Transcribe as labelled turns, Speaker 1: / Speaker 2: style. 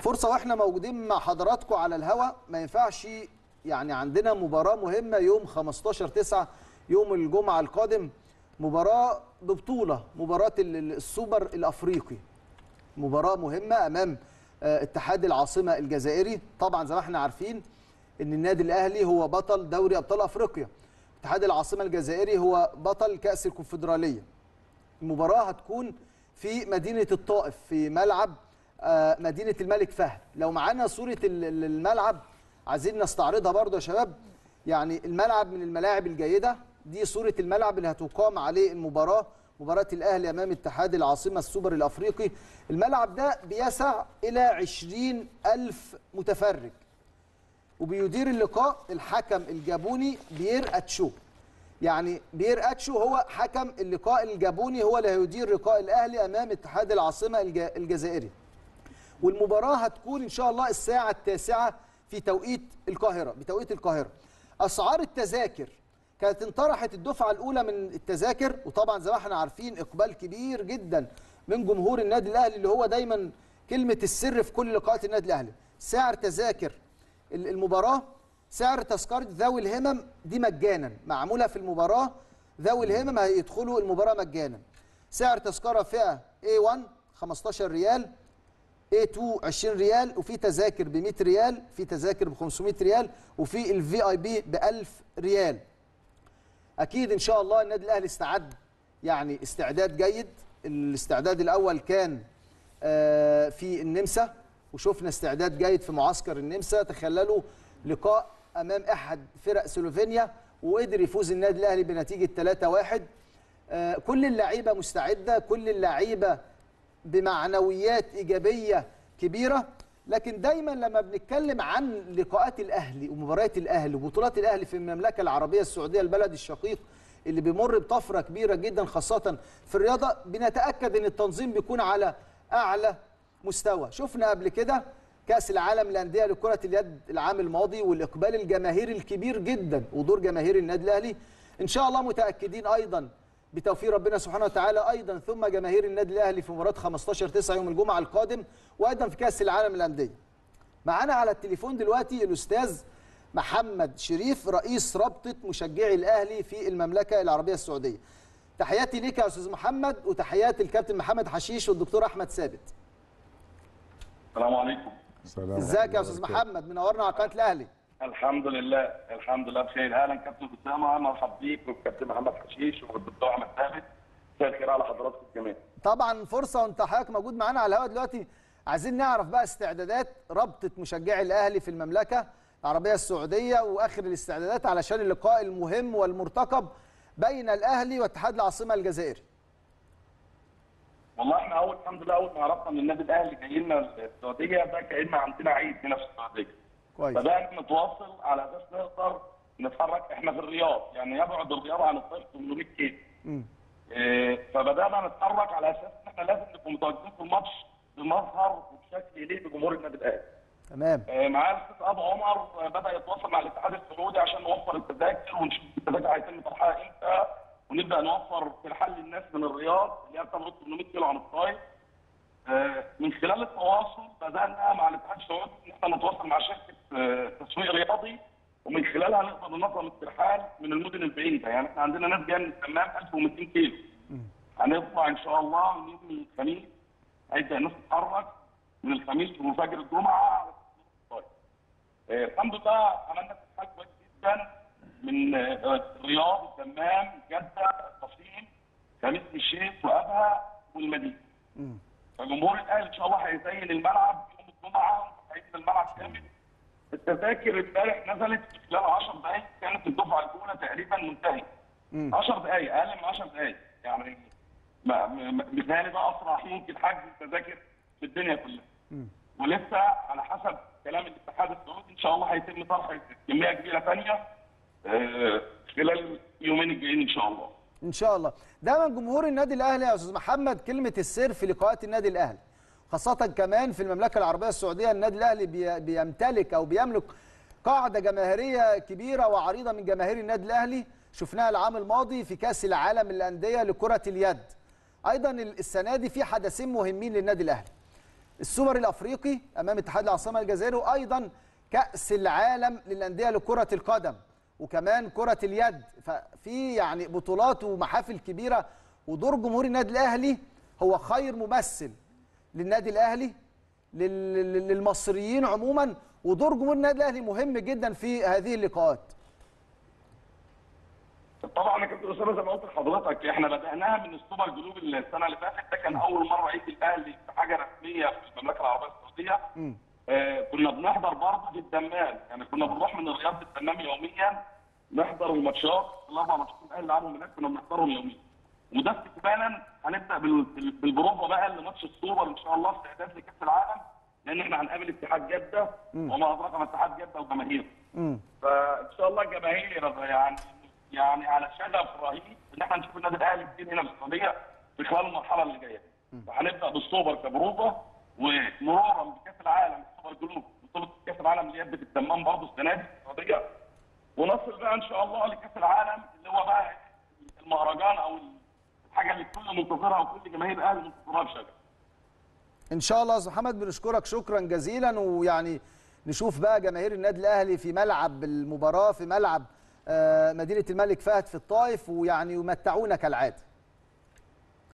Speaker 1: فرصه واحنا موجودين مع حضراتكم على الهوا ما ينفعش يعني عندنا مباراه مهمه يوم 15 9 يوم الجمعه القادم مباراه ببطوله مباراه ال- ال- السوبر الافريقي مباراه مهمه امام آه، اتحاد العاصمه الجزائري طبعا زي ما احنا عارفين ان النادي الاهلي هو بطل دوري ابطال افريقيا اتحاد العاصمه الجزائري هو بطل كاس الكونفدراليه المباراه هتكون في مدينه الطائف في ملعب آه، مدينه الملك فهد لو معانا صوره ال- ال- الملعب عايزين نستعرضها برضو يا شباب يعني الملعب من الملاعب الجيده دي صوره الملعب اللي هتقام عليه المباراه مباراه الاهلي امام اتحاد العاصمه السوبر الافريقي الملعب ده بيسع الى 20 الف متفرج وبيدير اللقاء الحكم الجابوني بيير اتشو يعني بيير اتشو هو حكم اللقاء الجابوني هو اللي هيدير لقاء الاهلي امام اتحاد العاصمه الج- الجزائري والمباراه هتكون ان شاء الله الساعه التاسعه في توقيت القاهره بتوقيت القاهره اسعار التذاكر كانت انطرحت الدفعه الاولى من التذاكر وطبعا زي ما احنا عارفين اقبال كبير جدا من جمهور النادي الاهلي اللي هو دايما كلمه السر في كل لقاءات النادي الاهلي سعر تذاكر ال- المباراه سعر تذكره ذوي الهمم دي مجانا معموله في المباراه ذوي الهمم هيدخلوا المباراه مجانا سعر تذكره فئه A1 15 ريال A2 20 ريال وفي تذاكر ب 100 ريال في تذاكر ب 500 ريال وفي الفي اي بي ب 1000 ريال اكيد ان شاء الله النادي الاهلي استعد يعني استعداد جيد الاستعداد الاول كان آه، في النمسا وشفنا استعداد جيد في معسكر النمسا تخللوا لقاء امام احد فرق سلوفينيا وقدر يفوز النادي الاهلي بنتيجه 3-1 آه، كل اللعيبه مستعده كل اللعيبه بمعنويات ايجابيه كبيره لكن دايما لما بنتكلم عن لقاءات الاهلي ومباريات الاهلي وبطولات الاهلي في المملكه العربيه السعوديه البلد الشقيق اللي بيمر بطفره كبيره جدا خاصه في الرياضه بنتاكد ان التنظيم بيكون على اعلى مستوى شفنا قبل كده كاس العالم للانديه لكره اليد العام الماضي والاقبال الجماهيري الكبير جدا ودور جماهير النادي الاهلي ان شاء الله متاكدين ايضا بتوفيق ربنا سبحانه وتعالى ايضا ثم جماهير النادي الاهلي في مباراه 15 9 يوم الجمعه القادم وايضا في كاس العالم للانديه معانا على التليفون دلوقتي الاستاذ محمد شريف رئيس رابطه مشجعي الاهلي في المملكه العربيه السعوديه تحياتي ليك يا استاذ محمد وتحياتي الكابتن محمد حشيش والدكتور احمد ثابت
Speaker 2: السلام عليكم
Speaker 3: السلام
Speaker 1: ازيك يا
Speaker 3: ورحمة
Speaker 1: استاذ
Speaker 3: الله
Speaker 1: محمد منورنا على قناه الاهلي
Speaker 2: الحمد لله الحمد لله بخير اهلا كابتن اسامه مرحب بيك والكابتن محمد حشيش والدكتور احمد ثابت مساء الخير على حضراتكم جميعا
Speaker 1: طبعا فرصه وانت حضرتك موجود معانا على الهواء دلوقتي عايزين نعرف بقى استعدادات رابطه مشجعي الاهلي في المملكه العربيه السعوديه واخر الاستعدادات علشان اللقاء المهم والمرتقب بين الاهلي واتحاد العاصمه الجزائري
Speaker 2: والله احنا اول الحمد لله اول ما عرفنا ان النادي الاهلي جاي لنا السعوديه ده كان عندنا عيد هنا في السعوديه
Speaker 1: كويس
Speaker 2: بدانا نتواصل على اساس نقدر نتحرك احنا في الرياض يعني يبعد الرياض عن الطريق 800 كيلو
Speaker 1: مم.
Speaker 2: إيه، فبدانا نتحرك على اساس ان احنا لازم نكون متواجدين في الماتش بمظهر وبشكل يليق بجمهور النادي الاهلي
Speaker 1: تمام
Speaker 2: آه، معاه الاستاذ ابو عمر آه، بدا يتواصل مع الاتحاد السعودي عشان نوفر التذاكر ونشوف التذاكر هيتم طرحها امتى ونبدا نوفر في الحل للناس من الرياض اللي هي بتبعد 800 كيلو عن الطائف آه، من خلال التواصل بدانا مع الاتحاد السعودي ان احنا نتواصل مع شركه آه، تسويق رياضي ومن خلالها نقدر ننظم الترحال من المدن البعيده يعني احنا عندنا ناس جايه من الدمام 1200 كيلو هنطلع ان شاء الله من يوم الخميس هيبدا الناس تتحرك من الخميس وفجر الجمعه على الطائف. آه، الحمد لله عملنا اتحاد كويس جدا من آه، الرياض الدمام جده القصيم خميس الشيخ وابها والمدينه.
Speaker 1: مم.
Speaker 2: فجمهور الاهلي ان شاء الله هيزين الملعب يوم الجمعه هيزين الملعب كامل. التذاكر امبارح نزلت في خلال 10 دقائق كانت الدفعه الاولى تقريبا منتهيه.
Speaker 1: مم.
Speaker 2: 10 دقائق اقل من 10 دقائق يعني ما- ما- ما- مثالي ده اسرع ممكن حجز التذاكر في الدنيا كلها.
Speaker 1: مم.
Speaker 2: ولسه على حسب كلام الاتحاد السعودي ان شاء الله هيتم طرح كميه كبيره ثانيه آه، خلال اليومين الجايين ان شاء الله.
Speaker 1: ان شاء الله دايما جمهور النادي الاهلي يا استاذ محمد كلمه السر في لقاءات النادي الاهلي خاصه كمان في المملكه العربيه السعوديه النادي الاهلي بي- بيمتلك او بيملك قاعده جماهيريه كبيره وعريضه من جماهير النادي الاهلي شفناها العام الماضي في كاس العالم للانديه لكره اليد ايضا السنه دي في حدثين مهمين للنادي الاهلي السوبر الافريقي امام اتحاد العاصمه الجزائري وايضا كاس العالم للانديه لكره القدم وكمان كره اليد ففي يعني بطولات ومحافل كبيره ودور جمهور النادي الاهلي هو خير ممثل للنادي الاهلي لل- لل- للمصريين عموما ودور جمهور النادي الاهلي مهم جدا في هذه اللقاءات
Speaker 2: طبعا يا كابتن اسامه زي ما قلت لحضرتك احنا بداناها من السوبر جلوب السنه اللي فاتت ده كان اول مره يجي الاهلي في حاجه رسميه في المملكه العربيه السعوديه آه كنا بنحضر برضه في الدمام يعني كنا بنروح من الرياض للدمام يوميا نحضر الماتشات الاربع ماتشات الاهلي لعبهم هناك كنا بنحضرهم يوميا وده استكمالا هنبدا بال- بال- بالبروفه بقى لماتش السوبر ان شاء الله استعداد لكاس العالم لان احنا هنقابل اتحاد جده وما ادراك ما اتحاد جده وجماهيره
Speaker 1: امم
Speaker 2: فان شاء الله الجماهير يعني يعني على شغف رهيب ان احنا نشوف النادي الاهلي كتير هنا في السعوديه في خلال المرحله اللي جايه. فهنبدا بالسوبر كبروفه ومرورا بكاس العالم السوبر جلوب بطوله كاس العالم اللي هي في الدمام برضه السنه دي في السعوديه ونصل بقى ان شاء الله لكاس العالم اللي هو بقى المهرجان او الحاجه اللي الكل منتظرها وكل جماهير الاهلي منتظرها بشغف.
Speaker 1: ان شاء الله يا استاذ محمد بنشكرك شكرا جزيلا ويعني نشوف بقى جماهير النادي الاهلي في ملعب المباراه في ملعب آه، مدينه الملك فهد في الطائف ويعني يمتعونا كالعاده